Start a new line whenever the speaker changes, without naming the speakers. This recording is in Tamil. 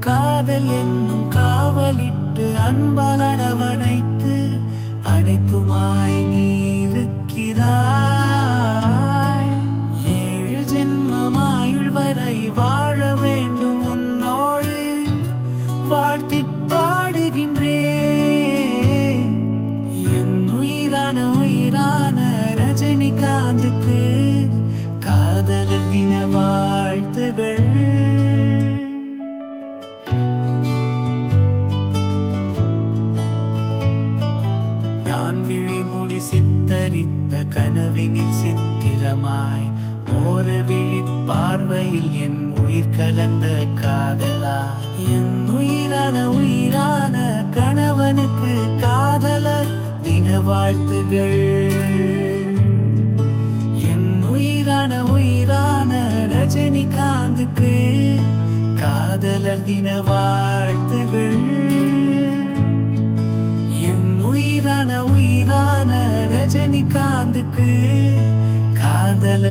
காதல் என்னும் காவலிட்டு அன்பால் அரவணைத்து அனைத்துமாய் நீ இருக்கிறாய் ஏழு ஜென்மமாயுள் வரை வாழ வேண்டும் உன்னோடு வாழ்த்தி பாடுகின்றேன் என் உயிரான உயிரான ரஜினிகாந்துக்கு காதலர் தின வாழ்த்துகள் நான் விழிமொழி சித்தரித்த கனவினில் சித்திரமாய் ஓர விழி பார்வையில் என் உயிர் கலந்த காதலா என் உயிரான உயிரான கணவனுக்கு காதலர் தின வாழ்த்துகள் என் உயிரான உயிரான ரஜினிகாந்துக்கு காதலர் தின வாழ்த்துகள் என் உயிரான உயிரான ரஜினிகாந்துக்கு காதல